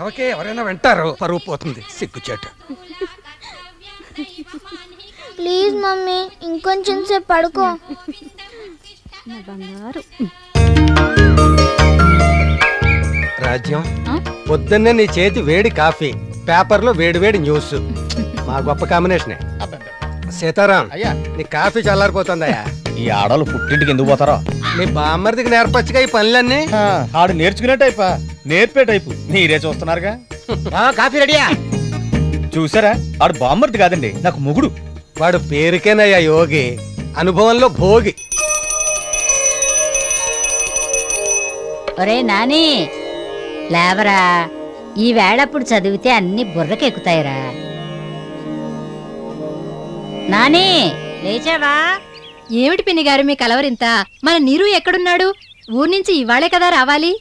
అరవకే ఎవరైనా వింటారు పరువు పోతుంది సిగ్గుచేటు ప్లీజ్ మమ్మీ ఇంకొంచెం సేపు పడుకో నా బంగారు రాజ్యం పొద్దున్నే నీ చేతి వేడి కాఫీ పేపర్లో వేడి వేడి న్యూస్ మా గొప్ప కాంబినేషనే సీతారాం అయ్యా నీ కాఫీ చల్లారిపోతుందయ్యా ఈ ఆడవాళ్ళు పుట్టింటికి ఎందుకు పోతారో నీ బామ్మర్దికి నేర్పచ్చుగా ఈ పనులన్నీ ఆ, ఆడు నేర్చుకునే టైపా నేర్పే టైపు మీరే చూస్తున్నారుగా కాఫీ రెడీయా చూసారా ఆడు బామ్మర్ది కాదండి నాకు ముగుడు వాడు పేరుకేనయ్యా యోగి అనుభవంలో భోగి ఒరే నాని లేవరా ఈ వేళప్పుడు చదివితే అన్ని బుర్రకెక్కుతాయిరా నాని లేచావా ఏమిటి పిన్ని గారు మీ కలవరింత మన నీరు ఎక్కడున్నాడు ఊరు నుంచి ఇవాళే కదా రావాలి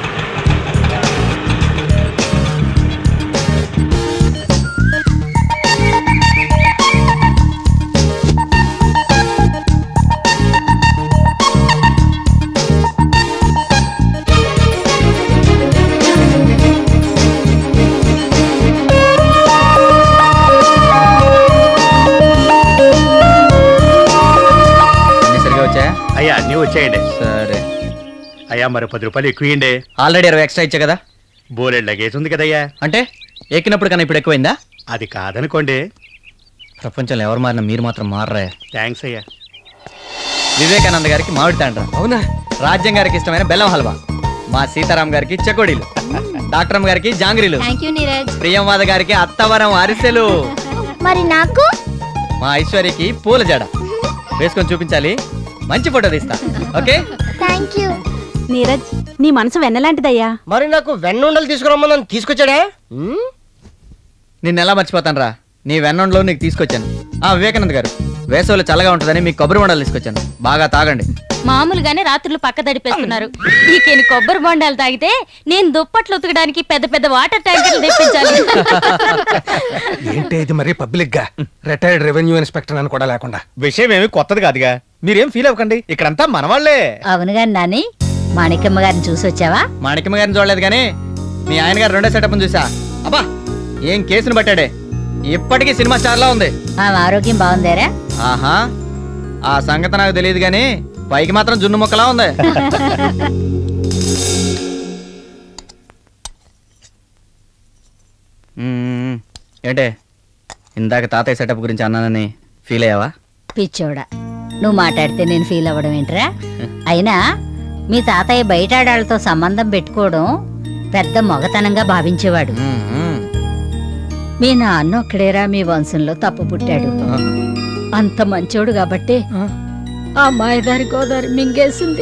అన్ని సరిగా వచ్చాయా అయ్యా అన్నీ వచ్చాయండి సరే అయ్యా మరి పది రూపాయలు ఎక్కువండి ఆల్రెడీ ఇరవై ఎక్స్ట్రా ఇచ్చా కదా బోలెడ్ లగేజ్ ఉంది కదయ్యా అంటే ఎక్కినప్పుడు కన్నా ఇప్పుడు ఎక్కువైందా అది కాదనుకోండి ప్రపంచంలో ఎవరు మారినా మీరు మాత్రం మారరా థ్యాంక్స్ అయ్యా వివేకానంద గారికి మామిడి తాండ్ర అవునా రాజ్యం గారికి ఇష్టమైన బెల్లం హల్వా మా సీతారాం గారికి చెకోడీలు డాక్టర్ అమ్మ గారికి జాంగ్రీలు థ్యాంక్ యూ నీరజ్ ప్రియంవాద గారికి అత్తవరం అరిసెలు మరి నాకు మా ఐశ్వర్యకి పూల జడ వేసుకొని చూపించాలి మంచి ఫోటో తీస్తా ఓకే థ్యాంక్ యూ నీరజ్ నీ మనసు వెన్నలాంటిదయ్యా మరి నాకు వెన్నుండలు తీసుకురమ్మని తీసుకొచ్చాడా ఉమ్? నిన్ను ఎలా మర్చిపోతాను రా నీ వెన్నంలో నీకు తీసుకొచ్చాను ఆ వివేకానంద్ గారు వేసవిలో చల్లగా ఉంటుందని మీకు కొబ్బరి బొండాలు తీసుకొచ్చాను బాగా తాగండి మామూలుగానే రాత్రులు పక్క తడిపేస్తున్నారు ఈకెని కొబ్బరి బొండాలు తాగితే నేను దుప్పట్లు ఉతకడానికి పెద్ద పెద్ద వాటర్ ట్యాంకర్లు తెప్పించాలి ఏంటి ఇది మరి పబ్లిక్ గా రిటైర్డ్ రెవెన్యూ ఇన్స్పెక్టర్ అని కూడా లేకుండా విషయం ఏమి కొత్తది కాదుగా మీరేం ఫీల్ అవ్వకండి ఇక్కడంతా మనవాళ్లే అవును గాని నాని మాణికమ్మ గారిని చూసి వచ్చావా మాణిక్యమ్మ గారిని చూడలేదు కానీ మీ ఆయన గారు రెండో సెటప్ చూసా అబ్బా ఏం కేసును పట్టాడే ఇప్పటికీ సినిమా స్టార్ లా ఉంది ఆమె ఆరోగ్యం బాగుందేరా ఆహా ఆ సంగతి నాకు తెలియదు కానీ పైకి మాత్రం జున్ను మొక్కలా ఉంది మ్మ్. ఏంటే ఇందాక తాతయ్య సెటప్ గురించి అన్నానని ఫీల్ అయ్యావా పిచ్చోడా నువ్వు మాట్లాడితే నేను ఫీల్ అవ్వడం ఏంట్రా అయినా మీ తాతయ్య బయట ఆడాళ్ళతో సంబంధం పెట్టుకోవడం పెద్ద మొగతనంగా భావించేవాడు మ్మ్, మ్మ్. మీ నాన్న ఒక్కడేరా మీ వంశంలో తప్పు పుట్టాడు అంత మంచోడు కాబట్టి ఆ మాయదారి గోదావరి మింగేసింది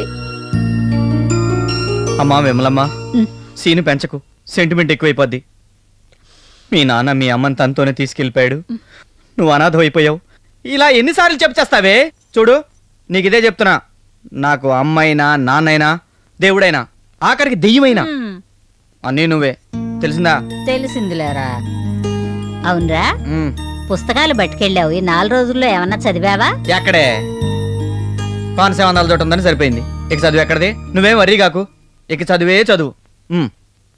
అమ్మా విమలమ్మ మ్. సీను పెంచకు సెంటిమెంట్ ఎక్కువైపోద్ది మీ నాన్న మీ అమ్మని తనతోనే తీసుకెళ్ళిపోయాడు నువ్వు అనాథం అయిపోయావు ఇలా ఎన్నిసార్లు చెప్పేస్తావే చూడు నీకు ఇదే చెప్తున్నా నాకు అమ్మైనా నాన్నైనా దేవుడైనా ఆఖరికి దెయ్యమైనా హ్మ్, అన్నీ నువ్వే తెలిసిందా తెలిసిందిలేరా అవునరా మ్. పుస్తకాలు పట్టుకెళ్ళావు ఈ నాలుగు రోజుల్లో ఏమన్నా చదివావా ఎక్కడే పానసే వందల చోట ఉందని సరిపోయింది ఇక చదువు ఎక్కడిది నువ్వేం వరీ కాకు ఇక చదువే చదువు మ్.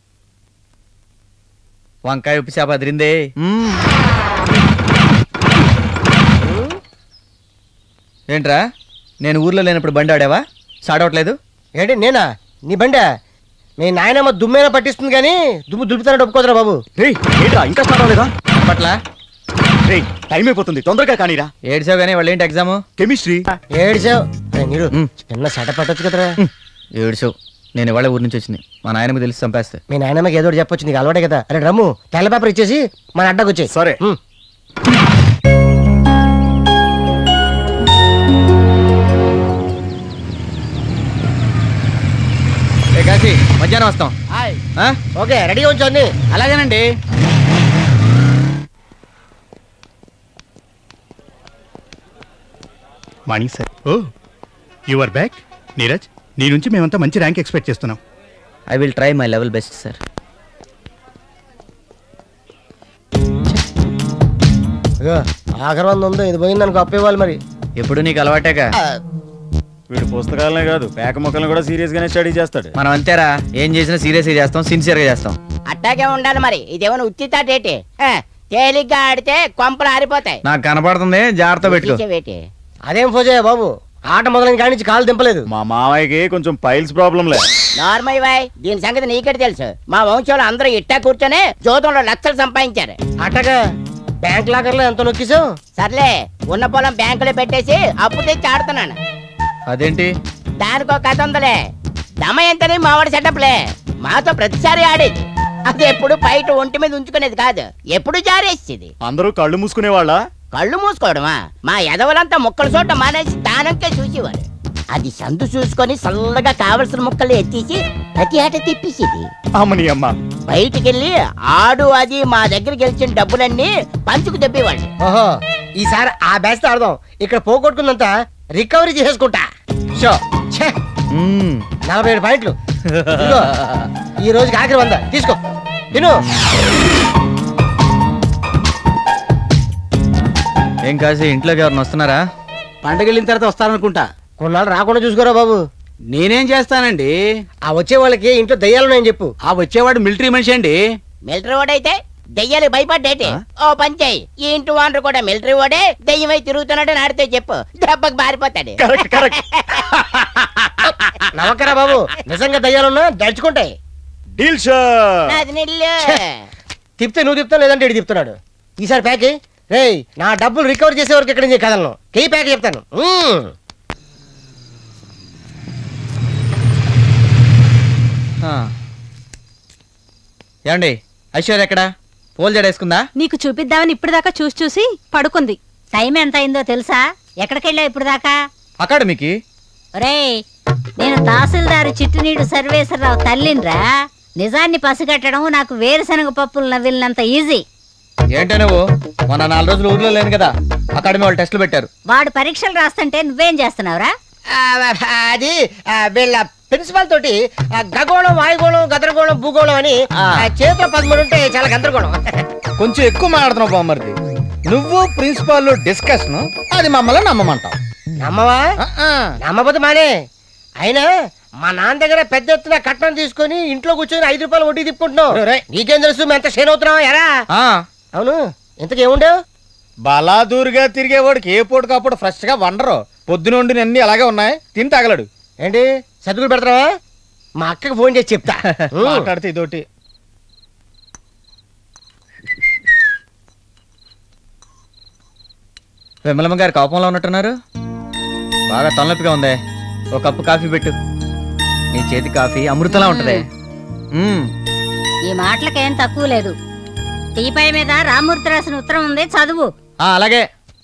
వంకాయ ఉప్పు చేప అదిరిందే మ్. ఏంట్రా నేను ఊర్లో లేనప్పుడు బండి ఆడావా సాడవట్లేదు ఏంటి నేనా నీ బండా మీ నాయనమ్మ దుమ్మైనా పట్టిస్తుంది కానీ దుమ్ము దులుపుతానని ఒప్పుకోదురా బాబు రేయ్ ఏంట్రా ఇంకా స్టార్ట్ అవ్వలేదా పట్ల రేయ్ టైం అయిపోతుంది తొందరగా కానీరా ఏడ్చావు కానీ వాళ్ళు ఏంటి ఎగ్జాము కెమిస్ట్రీ ఏడిచావు రే నీరు ఉమ్. చిన్న సెట పెట్టొచ్చు కదరా ఏడ్చావు నేను ఇవాళ ఊరి నుంచి వచ్చింది మా నాయనకు తెలిసి చంపేస్తే మీ నాయనమ్మకి ఏదో ఒకటి చెప్పొచ్చు నీకు అలవాటే కదా అరే రమ్ము తెల్ల పేపర్ ఇచ్చేసి మన అడ్డకు వచ్చేయి సరే ఉమ్. ఏ కాశీ మధ్యాహ్నం వస్తాం ఆ? ఓకే రెడీగా ఉంచు అన్ని అలాగేనండి Mani sir oh you are back Neeraj నీ నుంచి మేమంతా మంచి ర్యాంక్ ఎక్స్పెక్ట్ చేస్తున్నాం I will try my level best sir ఇగో, ఆఖరి వంద ఉంది ఇది పోయింది అనుకో అప్పేవాళ్ళు మరి ఎప్పుడు నీకు అలవాటేగా వీడు పుస్తకాలనే కాదు పేక మొక్కలను కూడా సీరియస్ గానే స్టడీ చేస్తాడు మనం అంతేరా ఏం చేసినా సీరియస్గా చేస్తాం సిన్సియర్గా చేస్తాం అట్టాగే ఉండాలి మరి ఇదేమైనా ఉత్తితాటేటి హ, తేలిగ్గా ఆడితే కొంపలు ఆరిపోతాయి నాకు కనపడుతుంది జాగ్రత్త పెట్టుకో ఉత్తించేవేటి? అదేం ఫోజయ్య బాబు ఆట మొదలైన కాడి నుంచి కాలు దింపలేదు మా మావయ్యకి కొంచెం పైల్స్ ప్రాబ్లంలే నార్మల్ వాయ్ దీని సంగతి నీకే తెలుసు మా వంశంలో అందరూ ఇట్టా కూర్చొని జోదంలో లక్షలు సంపాదించారు అట్టగా బ్యాంక్ లాకర్లో ఎంత నొక్కిసావు సర్లే ఉన్న పొలం బ్యాంకులో పెట్టేసి అప్పు తెచ్చి ఆడుతున్నాను అదేంటి దానికో కథ ఉందలే దమయంతని మావాడి సెటప్లే మాతో ప్రతిసారి ఆడేది అది ఎప్పుడు బయట ఒంటి మీద ఉంచుకునేది కాదు ఎప్పుడు జారేసేది అందరూ కళ్ళు మూసుకునే వాళ్ళ కళ్ళు మూసుకోవడమా మా ఎదవలంతా ముక్కలు చోట మానేసి దానంకే చూసేవారు అది సందు చూసుకొని చల్లగా కావలసిన ముక్కలు ఎత్తేసి ప్రతి ఆట తిప్పేసేది అమ్మని అమ్మ బయటికెళ్ళి ఆడు అది మా దగ్గర గెలిచిన డబ్బులన్నీ పంచుకు దెబ్బేవాళ్ళు ఓహో ఈసారి ఆ బ్యాచ్ తో ఆడదాం ఇక్కడ పోగొట్టుకుందంతా రికవరీ చేసుకుంటా షో ఛే, మ్మ్. నలభై ఏడు పాయింట్లు ఇదిగో, ఈ రోజుకి ఆఖరి వంద తీసుకో తిను ఏం కాసి ఇంట్లోకి ఎవరిని వస్తున్నారా పండగ వెళ్ళిన తర్వాత వస్తాననుకుంటా కొన్నాళ్ళు రాకుండా చూసుకోరా బాబు నేనేం చేస్తానండి ఆ వచ్చే వాళ్ళకి ఇంట్లో దయ్యాలున్నాయని చెప్పు ఆ వచ్చేవాడు మిలిటరీ మనిషి అండి మిలిటరీ వాడైతే దెయ్యాలు భయపడ్డేటి ఓ పంచాయి ఈ ఇంటి వాండ్రు కూడా మిలిటరీ వాడే దెయ్యమై తిరుగుతున్నాడు నాడితే చెప్పు దెబ్బకు బారిపోతాడు కరెక్ట్ కరెక్ట్ నమ్మకరా బాబు నిజంగా దయ్యాలున్నా దడుచుకుంటాయి డీల్ షాట్ నాది నిల్లు తిప్పితే నువ్వు తిప్పుతావు లేదంటే ఇటు తిప్పుతున్నాడు ఈసారి ప్యాక్ రేయ్ నా డబ్బులు రికవర్ చేసే వరకు ఇక్కడ నుంచి కదలను కేయి ప్యాక్ చెప్తాను మ్మ్. ఆ. ఏమండి ఐశ్వర్య ఎక్కడా పోల్ జడేసుకుందా నీకు చూపిద్దామని ఇప్పటిదాకా చూసి చూసి పడుకుంది టైం ఎంత అయిందో తెలుసా ఎక్కడికెళ్ళావు ఇప్పుడు దాకా అకాడమీకి ఒరేయ్ నేను తహసీల్దారు చిట్టునీడు సర్వేశ్వరరావు తల్లినిరా నిజాన్ని పసిగట్టడం నాకు వేరుశనగ పప్పులు నవ్విలినంత ఈజీ ఏంటో నువ్వు మొన్న నాలుగు రోజులు ఊర్లో లేను కదా అకాడమీ వాళ్ళు టెస్టులు పెట్టారు వాడు పరీక్షలు రాస్తుంటే నువ్వేం చేస్తున్నావురా ఆ, అది ఆ, వీళ్ళ ప్రిన్సిపాల్ తోటి ఆ, గగోళం వాయుగోళం గదరగోళం భూగోళం అని ఆ. ఆ, చేతిలో పదమూడు ఉంటే చాలా గందరగోళం కొంచెం ఎక్కువ మాట్లాడుతున్నావు బామ్మర్ది నువ్వు ప్రిన్సిపాల్ డిస్కషన్ అది మమ్మల్ని నమ్మమంటావు నమ్మవా నమ్మబోతు మానే అయినా మా నాన్న దగ్గర పెద్ద ఎత్తున కట్నం తీసుకొని ఇంట్లో కూర్చొని ఐదు రూపాయలు వడ్డీ తిప్పుకుంటున్నావు రే, రే. నీకేం తెలుసు మేము ఎంత షేర్ అవుతున్నావు ఎరా ఆ, అవును ఇంతకు ఏముండవు బలాదూరుగా తిరిగేవాడికి ఏ పూటకు అప్పుడు ఫ్రెష్ గా వండరు పొద్దునుండి అన్ని అలాగే ఉన్నాయి తిని తగలడు ఏంటి సర్దుకులు పెడతావా మా అక్కకి ఫోన్ చేసి చెప్తా ఉమ్. మాట్లాడితే ఇదోటి విమలమ్మ గారు కోపంలో ఉన్నట్టున్నారు బాగా తలనొప్పిగా ఉందే ఒక కప్పు కాఫీ పెట్టు నీ చేతి కాఫీ అమృతంలా ఉంటదే మ్మ్. ఈ మాటలకేం తక్కువ లేదు టీపై మీద రామూర్తి రాసిన ఉత్తరం ఉంది చదువు ఆ, అలాగే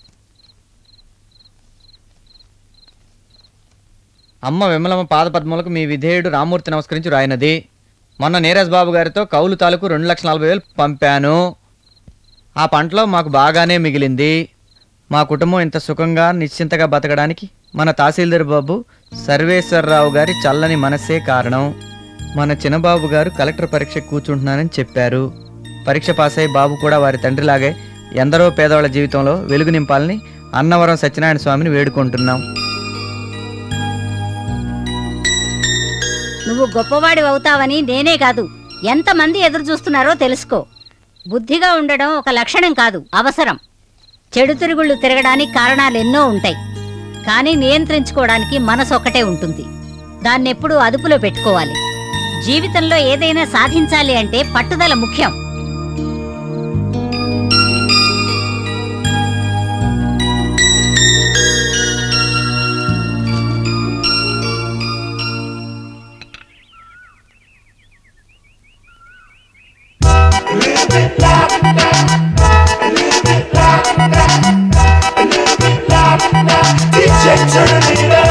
అమ్మ విమలమ్మ పాదపద్మలకు మీ విధేయుడు రామూర్తి నమస్కరించి రాయినది మొన్న నీరజ్ బాబు గారితో కౌలు తాలూకు రెండు లక్షల నలభై వేలు పంపాను ఆ పంటలో మాకు బాగానే మిగిలింది మా కుటుంబం ఇంత సుఖంగా నిశ్చింతగా బతకడానికి మన తహసీల్దార్ బాబు సర్వేశ్వరరావు గారి చల్లని మనస్సే కారణం మన చిన్నబాబు గారు కలెక్టర్ పరీక్ష కూర్చుంటున్నానని చెప్పారు పరీక్ష పాస్ అయి బాబు కూడా వారి తండ్రిలాగే ఎందరో పేదవాళ్ళ జీవితంలో వెలుగు నింపాలని అన్నవరం సత్యనారాయణ స్వామిని వేడుకుంటున్నాం నువ్వు గొప్పవాడి అవుతావని నేనే కాదు ఎంతమంది ఎదురు చూస్తున్నారో తెలుసుకో బుద్ధిగా ఉండడం ఒక లక్షణం కాదు అవసరం చెడు తిరుగుళ్ళు తిరగడానికి కారణాలు ఎన్నో ఉంటాయి కానీ నియంత్రించుకోవడానికి మనసు ఒక్కటే ఉంటుంది దాన్నెప్పుడూ అదుపులో పెట్టుకోవాలి జీవితంలో ఏదైనా సాధించాలి అంటే పట్టుదల ముఖ్యం DJ turn it up.